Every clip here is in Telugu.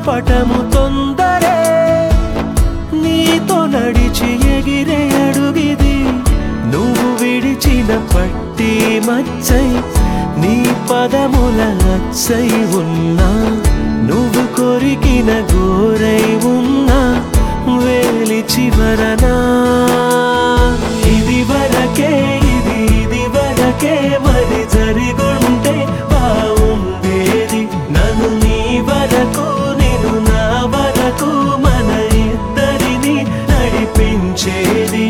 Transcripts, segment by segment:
గాలిపటము తొందరే నీతో నడిచి ఎగిరే అడుగిది నువ్వు విడిచిన పట్టి మచ్చై నీ పదముల అచ్చై ఉన్నా నువ్వు కొరికిన గోరై ఉన్నా వేలి చివరనా ఇది వరకే ఇది ఇది వరకే మరి జరిగుంటే బాగుండేది నన్ను నీ వరకు నేను నా వరకు మన ఇద్దరిని నడిపించేది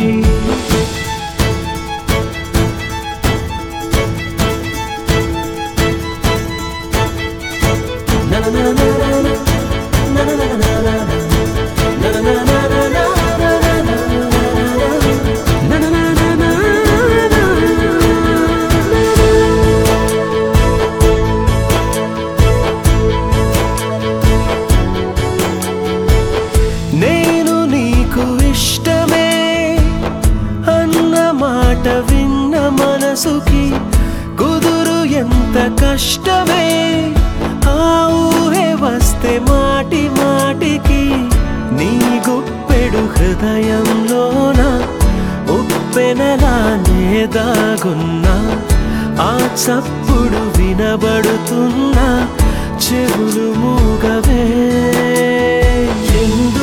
నేను నీకు ఇష్టమే అన్న మాట విన్న మనసుకి కుదురు ఎంత కష్టమే ఆ ఊహే వస్తే మాటి మాటికి నీ గుప్పెడు హృదయంలోన ఉప్పెనలానే దాగున్నా ఆ చప్పుడు వినబడుతున్నా చెవులు మూగవే ఎందు